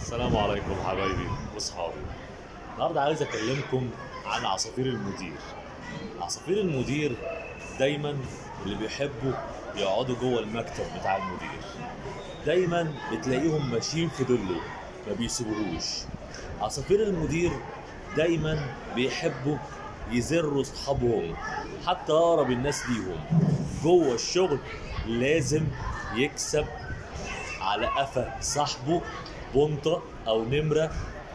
السلام عليكم حبايبي واصحابي النهارده عايز اكلمكم عن عصافير المدير عصافير المدير دايما اللي بيحبوا يقعدوا جوه المكتب بتاع المدير دايما بتلاقيهم ماشيين في ظله ما بيسيبوهوش عصافير المدير دايما بيحبوا يزروا اصحابهم حتى اقرب الناس ليهم جوه الشغل لازم يكسب على قفا صاحبه بنطة أو نمرة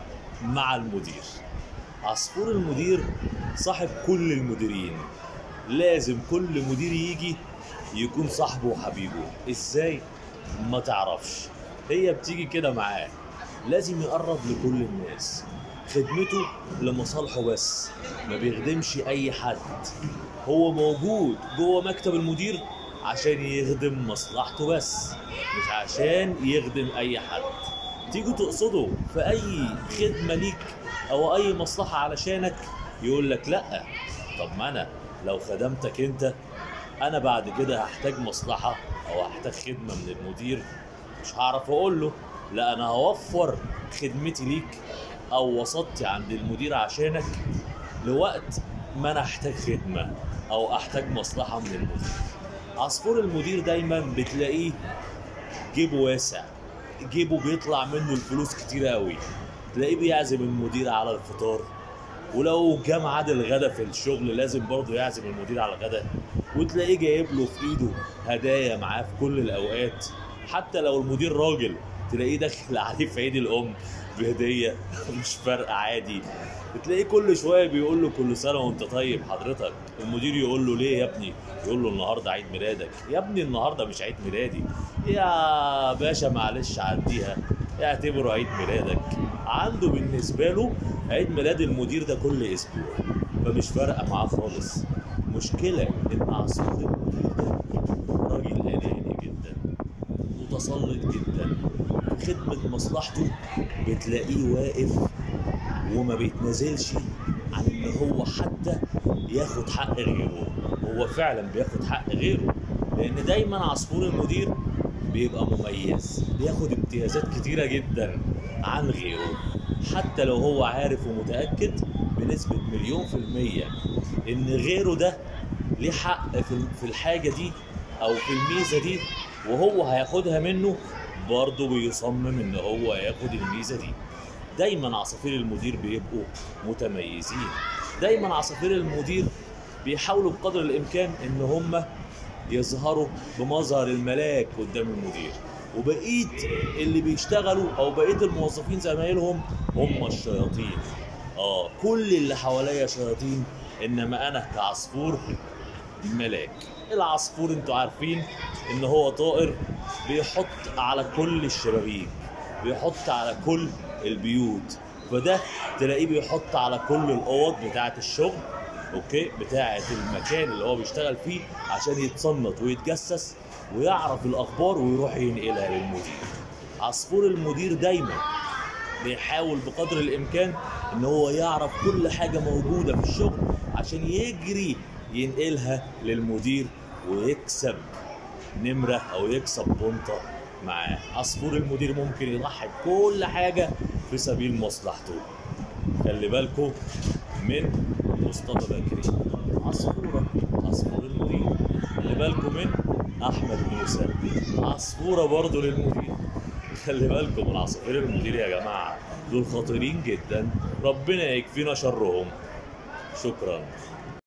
مع المدير عصفور المدير صاحب كل المديرين لازم كل مدير يجي يكون صاحبه وحبيبه ازاي ما تعرفش هي بتيجي كده معاه لازم يقرب لكل الناس خدمته لمصالحه بس ما بيخدمش اي حد هو موجود جوه مكتب المدير عشان يخدم مصلحته بس مش عشان يخدم اي حد تيجي تقصده في اي خدمه ليك او اي مصلحه علشانك يقول لك لا طب ما انا لو خدمتك انت انا بعد كده هحتاج مصلحه او هحتاج خدمه من المدير مش هعرف اقول له لا انا هوفر خدمتي ليك او وسطتي عند المدير عشانك لوقت ما انا احتاج خدمه او احتاج مصلحه من المدير عصفور المدير دايما بتلاقيه جيبه واسع جيبه بيطلع منه الفلوس كتير قوي تلاقيه بيعزم المدير على الفطار ولو جه ميعاد الغدا في الشغل لازم برضه يعزم المدير على الغدا وتلاقيه جايب له في ايده هدايا معاه في كل الاوقات حتى لو المدير راجل تلاقيه داخل عليه في عيد الام بهديه مش فارقه عادي بتلاقيه كل شويه بيقول له كل سنه وانت طيب حضرتك المدير يقول له ليه يا ابني يقول له النهارده عيد ميلادك يا ابني النهارده مش عيد ميلادي يا باشا معلش عديها اعتبره عيد ميلادك عنده بالنسبه له عيد ميلاد المدير ده كل اسبوع فمش فارقه معاه خالص مشكله ان عصفور المدير ده راجل اناني جدا متسلط جدا في خدمه مصلحته بتلاقيه واقف وما بيتنازلش عن ان هو حتى ياخد حق غيره هو فعلا بياخد حق غيره لان دايما عصفور المدير بيبقى مميز بياخد امتيازات كتيرة جدا عن غيره حتى لو هو عارف ومتأكد بنسبة مليون في المية ان غيره ده ليه حق في في الحاجة دي او في الميزة دي وهو هياخدها منه برضه بيصمم ان هو ياخد الميزة دي دايما عصافير المدير بيبقوا متميزين دايما عصافير المدير بيحاولوا بقدر الامكان ان هم يظهروا بمظهر الملاك قدام المدير وبقيه اللي بيشتغلوا او بقيه الموظفين زمايلهم هم الشياطين اه كل اللي حواليا شياطين انما انا كعصفور ملاك العصفور انتوا عارفين ان هو طائر بيحط على كل الشبابيك بيحط على كل البيوت فده تلاقيه بيحط على كل الاوض بتاعه الشغل اوكي بتاعه المكان اللي هو بيشتغل فيه عشان يتصنت ويتجسس ويعرف الاخبار ويروح ينقلها للمدير عصفور المدير دايما بيحاول بقدر الامكان ان هو يعرف كل حاجه موجوده في الشغل عشان يجري ينقلها للمدير ويكسب نمره او يكسب بنطه معاه عصفور المدير ممكن يضحي بكل حاجه في سبيل مصلحته خلي بالكم من مصطفى بكري عصفوره عصفور المدير خلي بالكم من احمد موسى عصفوره برضه للمدير خلي بالكم من عصافير المدير يا جماعه دول خطيرين جدا ربنا يكفينا شرهم شكرا